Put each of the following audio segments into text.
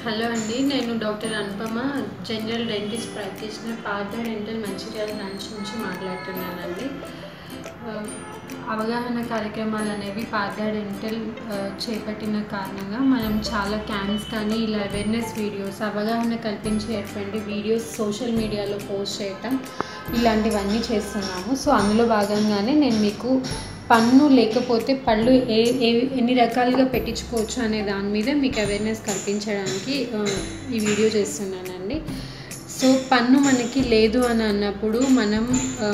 hello అండి నేను doctor Anupama general dentist practitioner Partha dental Mancherial branch నుంచి మాట్లాడుతున్నానండి ఆ, అవగాహన కార్యక్రమాలు అనేవి పార్థ డెంటల్ ఆ, చేపట్టిన కారణంగా మనం చాలా క్యాంప్స్ కానీ ఇలా అవేర్నెస్ వీడియోస్ అవగాహన కల్పించేటువంటి వీడియోస్ సోషల్ మీడియాలో పోస్ట్ చేయటం ఇలాంటివన్నీ చేస్తున్నాము సో అందులో భాగంగానే నేను మీకు పన్ను లేకపోతే పళ్ళు ఏ ఏ ఎన్ని రకాలుగా పెట్టించుకోవచ్చు అనే దాని మీద మీకు అవేర్నెస్ కల్పించడానికి ఆ, ఈ వీడియో చేస్తున్నానండి సో పన్ను మనకి లేదు అని అన్నప్పుడు మనం ఆ,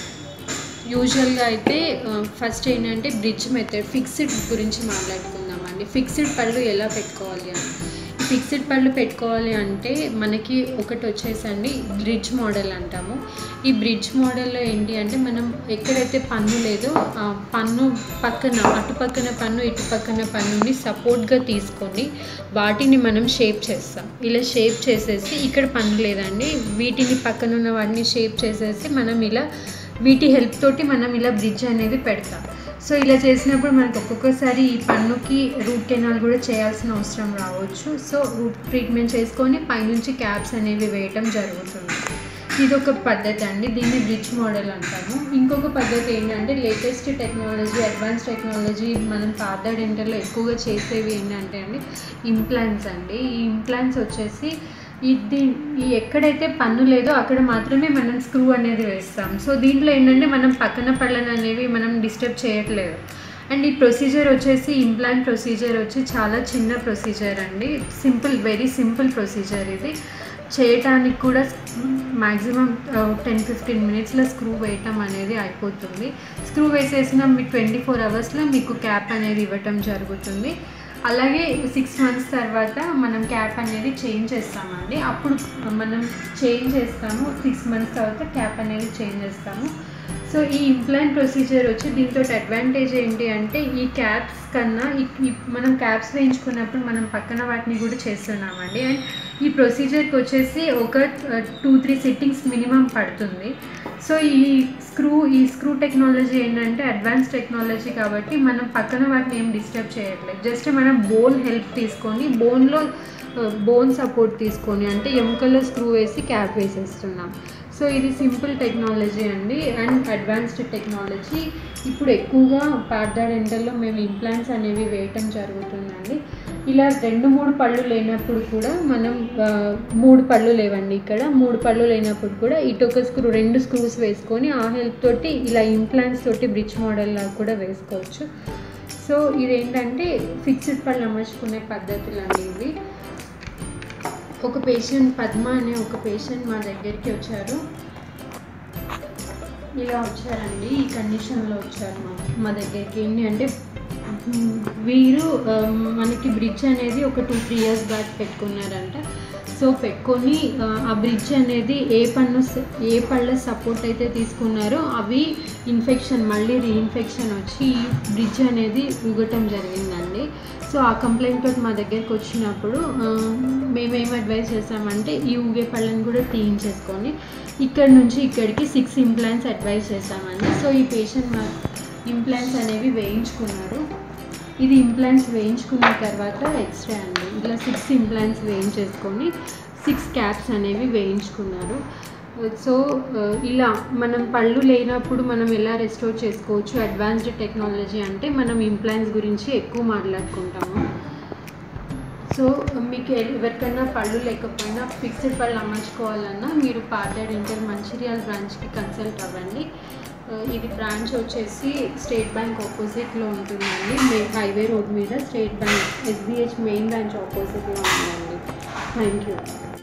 యూజువల్గా అయితే ఫస్ట్ ఏంటంటే బ్రిడ్జ్ మెథడ్ ఫిక్స్డ్ గురించి మాట్లాడుకుందామండి ఫిక్స్డ్ పళ్ళు ఎలా పెట్టుకోవాలి అని ఫిక్స్డ్ పళ్ళు పెట్టుకోవాలి అంటే మనకి ఒకటి వచ్చేసండి బ్రిడ్జ్ మోడల్ అంటాము ఈ బ్రిడ్జ్ మోడల్లో ఏంటి అంటే మనం ఎక్కడైతే పన్ను లేదో ఆ పన్ను పక్కన అటు పక్కన పన్ను ఇటు పక్కన పన్నుని సపోర్ట్గా తీసుకొని వాటిని మనం షేప్ చేస్తాం ఇలా షేప్ చేసేసి ఇక్కడ పన్ను లేదండి వీటిని పక్కన ఉన్న వాటిని షేప్ చేసేసి మనం ఇలా వీటి హెల్ప్ తోటి మనం ఇలా బ్రిడ్జ్ అనేది పెడతాం సో ఇలా చేసినప్పుడు మనకు ఒక్కొక్కసారి ఈ పన్నుకి రూట్ కెనాల్ కూడా చేయాల్సిన అవసరం రావచ్చు సో రూట్ ట్రీట్మెంట్ చేసుకొని పైనుంచి క్యాప్స్ అనేవి వేయటం జరుగుతుంది ఇది ఒక పద్ధతి అండి దీన్ని బ్రిడ్జ్ మోడల్ అంటాము ఇంకొక పద్ధతి ఏంటంటే లేటెస్ట్ టెక్నాలజీ అడ్వాన్స్ టెక్నాలజీ మనం పాత డెంటల్లో ఎక్కువగా చేసేవి ఏంటంటే అండి ఇంప్లాంట్స్ అండి ఈ ఇంప్లాంట్స్ వచ్చేసి ఇది ఈ ఎక్కడైతే పన్ను లేదో అక్కడ మాత్రమే మనం స్క్రూ అనేది వేస్తాం సో దీంట్లో ఏంటంటే మనం పక్కన పళ్ళను అనేవి మనం డిస్టర్బ్ చేయట్లేదు అండ్ ఈ ప్రొసీజర్ వచ్చేసి ఇంప్లాంట్ ప్రొసీజర్ వచ్చి చాలా చిన్న ప్రొసీజర్ అండి సింపుల్ వెరీ సింపుల్ ప్రొసీజర్ ఇది చేయటానికి కూడా మ్యాక్సిమం టెన్ ఫిఫ్టీన్ మినిట్స్లో స్క్రూ వేయటం అనేది అయిపోతుంది స్క్రూ వేసేసిన మీ ట్వంటీ ఫోర్ అవర్స్లో మీకు క్యాప్ అనేది ఇవ్వటం జరుగుతుంది అలాగే సిక్స్ మంత్స్ తర్వాత మనం క్యాప్ అనేది చేంజ్ చేస్తామండి అప్పుడు మనం చేంజ్ చేస్తాము సిక్స్ మంత్స్ తర్వాత క్యాప్ అనేది చేంజ్ చేస్తాము సో ఈ ఇంప్లాంట్ ప్రొసీజర్ వచ్చి దీంతో అడ్వాంటేజ్ ఏంటి అంటే ఈ క్యాప్స్ కన్నా ఈ ఈ- మనం క్యాప్స్ వేయించుకున్నప్పుడు మనం పక్కన వాటిని కూడా చేస్తున్నామండి అండ్ ఈ ప్రొసీజర్కి వచ్చేసి ఒక టూ త్రీ సిట్టింగ్స్ మినిమం పడుతుంది సో ఈ స్క్రూ ఈ స్క్రూ టెక్నాలజీ ఏంటంటే అడ్వాన్స్ టెక్నాలజీ కాబట్టి మనం పక్కన వాటిని ఏం డిస్టర్బ్ చేయట్లేదు జస్ట్ మనం బోన్ హెల్ప్ తీసుకొని బోన్లో బోన్ సపోర్ట్ తీసుకొని అంటే ఎముకలో స్క్రూ వేసి క్యాప్ వేసేస్తున్నాం సో ఇది సింపుల్ టెక్నాలజీ అండి అండ్ అడ్వాన్స్డ్ టెక్నాలజీ ఇప్పుడు ఎక్కువగా పార్దా డెంటల్లో మేము ఇంప్లాంట్స్ అనేవి వేయటం జరుగుతుందండి ఇలా రెండు మూడు పళ్ళు లేనప్పుడు కూడా మనం ఆ, మూడు పళ్ళు లేవండి ఇక్కడ మూడు పళ్ళు లేనప్పుడు కూడా ఇటు ఒక స్క్రూ రెండు స్క్రూస్ వేసుకొని ఆ హెల్ప్ తోటి ఇలా ఇంప్లాంట్స్ తోటి బ్రిడ్జ్ మోడల్ లాగా కూడా వేసుకోవచ్చు సో ఇదేంటంటే ఫిక్స్డ్ పళ్ళు అమర్చుకునే పద్ధతులు అండి ఇవి ఒక పేషెంట్ పద్మ అనే ఒక పేషెంట్ మా దగ్గరికి వచ్చారు ఇలా వచ్చారండి ఈ కండిషన్లో వచ్చారు మా మా దగ్గరికి ఏంటి అంటే మ్, వీరు ఆ, మనకి బ్రిడ్జ్ అనేది ఒక టూ త్రీ ఇయర్స్ బ్యాక్ పెట్టుకున్నారంట సో పెట్టుకొని ఆ, ఆ బ్రిడ్జ్ అనేది ఏ పన్ను స- ఏ పళ్ళ సపోర్ట్ అయితే తీసుకున్నారో అవి ఇన్ఫెక్షన్ మళ్ళీ రీఇన్ఫెక్షన్ వచ్చి ఈ బ్రిడ్జ్ అనేది ఊగటం జరిగిందండి సో ఆ కంప్లైంట్ తోటి మా దగ్గరికి వచ్చినప్పుడు ఆ, మేమేం అడ్వైస్ చేసామంటే ఈ ఊగే పళ్ళని కూడా తీయించేసుకొని ఇక్కడ నుంచి ఇక్కడికి సిక్స్ ఇంప్లాంట్స్ అడ్వైస్ చేసామండి సో ఈ పేషెంట్ మా ఇంప్లాంట్స్ అనేవి వేయించుకున్నారు ఇది ఇంప్లాంట్స్ వేయించుకున్న తర్వాత ఎక్స్ట్రా అండి ఇలా సిక్స్ ఇంప్లాంట్స్ వేయించేసుకొని సిక్స్ క్యాప్స్ అనేవి వేయించుకున్నారు సో ఆ, ఇలా మనం పళ్ళు లేనప్పుడు మనం ఎలా రెస్టోర్ చేసుకోవచ్చు అడ్వాన్స్డ్ టెక్నాలజీ అంటే మనం ఇంప్లాంట్స్ గురించి ఎక్కువ మాట్లాడుకుంటాము సో మీకు ఎ- ఎవరికైనా పళ్ళు లేకపోయినా ఫిక్స్డ్ పళ్ళు అమర్చుకోవాలన్నా మీరు పార్టీ డెంటల్ మంచిర్యాల బ్రాంచ్కి కన్సల్ట్ అవ్వండి ఆ, ఇది బ్రాంచ్ వచ్చేసి స్టేట్ బ్యాంక్ ఆపోజిట్లో ఉంటుందండి మే హైవే రోడ్ మీద State Bank SBH main branch ఆపోజిట్లో ఉందండి థ్యాంక్ యూ